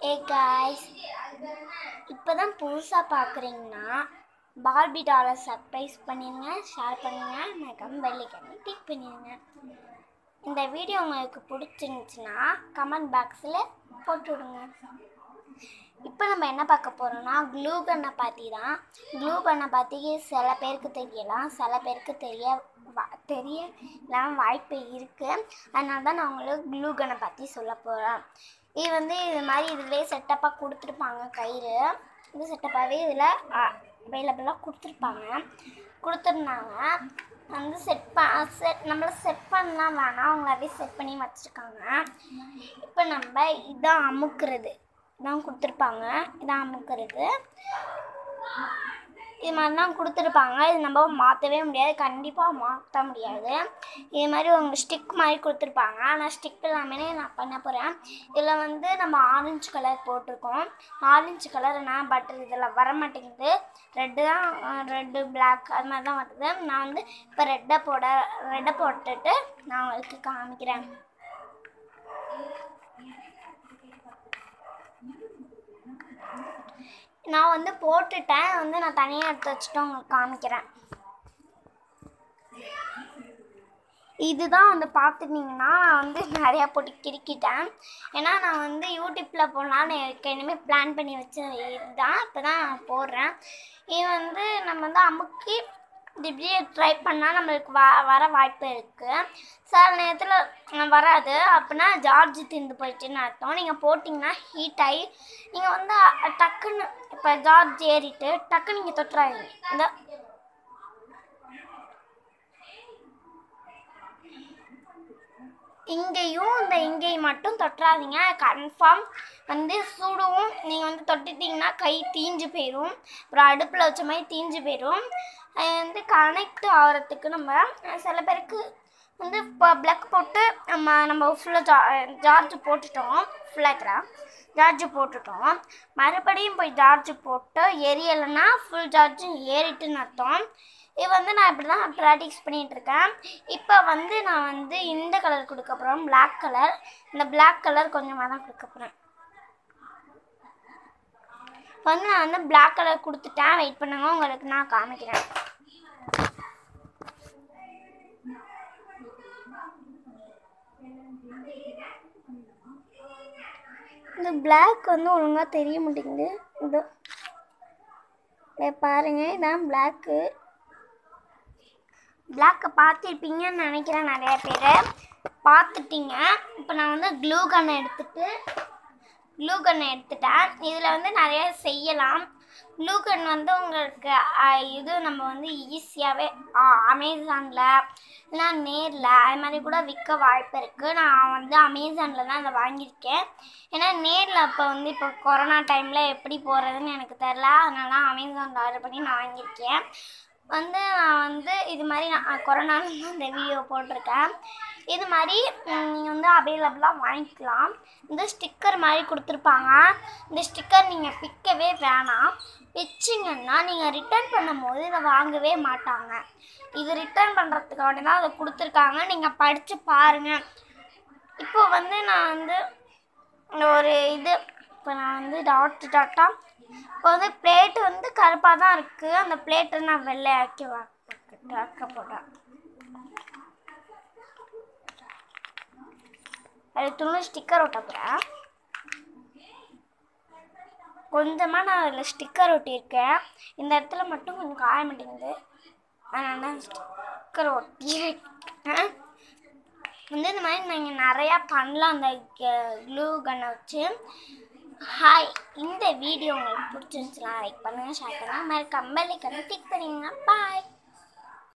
ஏ guys இப்போ தான் புதுசாக பார்க்குறீங்கன்னா பார்பி டாலை சர்ப்ரைஸ் பண்ணிடுங்க ஷேர் பண்ணுங்க மறக்காம பெல்லைக்கான டிக் பண்ணிடுங்க இந்த வீடியோ உங்களுக்கு பிடிச்சிருந்துச்சுன்னா கமெண்ட் பாக்ஸில் போட்டு விடுங்க இப்போ நம்ம என்ன பார்க்க போகிறோம்னா க்ளூ கன்னை பற்றி தான் க்ளூ கன்னை பற்றி சில பேருக்கு தெரியலாம் சில பேருக்கு தெரிய வா- தெரிய இல்லாமல் வாய்ப்பு இருக்குது அதனால தான் நான் உங்களுக்கு க்ளூ கன்னை பற்றி சொல்ல போகிறேன் இது வந்து இது மாதிரி இதிலே செட்டப்பாக கொடுத்துருப்பாங்க கயிறு இது செட்டப்பாகவே இதில் அவைலபிளாக கொடுத்துருப்பாங்க கொடுத்துருந்தாங்க வந்து செட் ப செட் நம்மள செட் பண்ணலாம் வேணாம் அவங்களாவே செட் பண்ணி வச்சுருக்காங்க இப்போ நம்ம இதான் அமுக்குறது இதான் கொடுத்துருப்பாங்க இதான் அமுக்குறது இது மாதிரிலாம் கொடுத்துருப்பாங்க இது நம்ம மாற்றவே முடியாது கண்டிப்பாக மாற்ற முடியாது இது மாதிரி உங்கள் ஸ்டிக் மாதிரி கொடுத்துருப்பாங்க ஆனால் ஸ்டிக் இல்லாமலே நான் பண்ண போகிறேன் இதில் வந்து நம்ம ஆரஞ்சு கலர் போட்டிருக்கோம் ஆரஞ்சு கலர் நான் பட் இதில் வர மாட்டேங்குது ரெட்டு தான் ரெட்டு பிளாக் அது மாதிரி தான் வருது நான் வந்து இப்போ ரெட்டை போட ரெட்டை போட்டுட்டு நான் உங்களுக்கு காமிக்கிறேன் நான் வந்து போட்டுட்டேன் வந்து நான் தனியாக எடுத்து வச்சுட்டு உங்களுக்கு காமிக்கிறேன் இதுதான் வந்து பார்த்துட்டிங்கன்னா நான் வந்து நிறையா போட்டு கிறுக்கிட்டேன் ஏன்னா நான் வந்து யூடியூப்பில் போடலான்னு ஏற்கனவே பிளான் பண்ணி வச்ச இதுதான் இப்போ தான் நான் போடுறேன் இது வந்து நம்ம வந்து அமுக்கி இது இப்படியே ட்ரை பண்ணால் நம்மளுக்கு வ வர வாய்ப்பு இருக்குது சில நேரத்தில் வராது அப்படின்னா சார்ஜ் தீர்ந்து போயிடுச்சுன்னு அர்த்தம் நீங்கள் போட்டிங்கன்னா ஹீட் ஆகி நீங்கள் வந்து அ- டக்குன்னு இப்போ சார்ஜ் ஏறிட்டு டக்குன்னு நீங்கள் தொட்டுறாதீங்க இந்த இங்கேயும் இந்த இங்கேயும் மட்டும் தொட்டுறாதீங்க கன்ஃபார்ம் வந்து சுடுவும் நீங்கள் வந்து தொட்டுட்டிங்கன்னா கை தீஞ்சு போயிடும் அப்புறம் அடுப்பில் வச்ச மாதிரி தீஞ்சு போயிடும் அது வந்து கனெக்ட் ஆகிறதுக்கு நம்ம அஹ் சில பேருக்கு வந்து இப்போ ப்ளக் போட்டு நம்ம நம்ம ஃபுல்லாக ஜா சார்ஜ் போட்டுட்டோம் ஃபுல்லாக சார்ஜ் போட்டுட்டோம் மறுபடியும் போய் சார்ஜ் போட்டு எரியலைன்னா ஃபுல் சார்ஜும் ஏறிட்டுன்னு அர்த்தம் இது வந்து நான் இப்படி தான் ப்ராக்டிஸ் பண்ணிகிட்டு இருக்கேன் இப்போ வந்து நான் வந்து இந்த கலர் கொடுக்க போகிறேன் Black கலர் இந்த Black கலர் கொஞ்சமாக தான் கொடுக்க போகிறேன் இப்போ வந்து நான் வந்து Black கலர் கொடுத்துட்டேன் வெயிட் பண்ணுங்க உங்களுக்கு நான் காமிக்கிறேன் இந்த Black வந்து ஒழுங்காக தெரிய மாட்டேங்குது இதோ இதை பாருங்க இதான் பிளாக்கு பிளாக்கை பார்த்துருப்பீங்கன்னு நினைக்கிறேன் நிறைய பேர் பார்த்துட்டீங்க இப்போ நான் வந்து க்ளூ கன்னை எடுத்துட்டு க்ளூ கன்னை எடுத்துட்டேன் இதில் வந்து நிறைய செய்யலாம் க்ளூ கன் வந்து உங்களுக்கு அஹ், இது நம்ம வந்து ஈஸியாகவே அமேசானில் இல்லைனா நேரில் அது மாதிரி கூட விற்க வாய்ப்பு இருக்குது நான் வந்து அமேசானில் தான் அதை வாங்கியிருக்கேன் ஏன்னா நேரில் இப்போ வந்து இப்போ கொரோனா டைமில் எப்படி போகிறதுன்னு எனக்கு தெரில அதனால தான் அமேசானில் ஆர்டர் பண்ணி நான் வாங்கியிருக்கேன் வந்து நான் வந்து இது மாதிரி நான் கொரோனால தான் இந்த வீடியோ போட்டிருக்கேன் இது மாதிரி நீங்கள் வந்து அவைலபிளாக வாங்கிக்கலாம் இந்த ஸ்டிக்கர் மாதிரி கொடுத்துருப்பாங்க இந்த ஸ்டிக்கர் நீங்கள் பிக்கவே வேணாம் பிச்சிங்கன்னா நீங்கள் ரிட்டர்ன் பண்ணும்போது இதை வாங்கவே மாட்டாங்க இது ரிட்டர்ன் பண்ணுறதுக்காக தான் அதை கொடுத்துருக்காங்க நீங்கள் படித்து பாருங்கள் இப்போ வந்து நான் வந்து இந்த ஒரு இது இப்போ நான் வந்து டாட் டாட்டா இப்போ வந்து பிளேட் வந்து கருப்பாக தான் இருக்குது அந்த பிளேட்டை நான் வெள்ளையாக்கி வாக்க போட்டேன் அது துணி ஸ்டிக்கர் ஒட்ட போகிறேன் கொஞ்சமாக நான் அதில் ஸ்டிக்கர் ஒட்டியிருக்கேன் இந்த இடத்துல மட்டும் கொஞ்சம் காய மாட்டேங்குது அதனால தான் ஸ்டிக்கர் ஒட்டியிருக்கேன் வந்து இந்த மாதிரி நீங்கள் நிறையா பண்ணலாம் அந்த க்ளூ கன்னை வச்சு ஹாய் இந்த வீடியோ உங்களுக்கு பிடிச்சிருந்துச்சுன்னா லைக் பண்ணுங்கள் ஷேர் பண்ணுங்கள் மறக்காம பெல்லைக்கனை கிளிக் பண்ணிடுங்க பாய்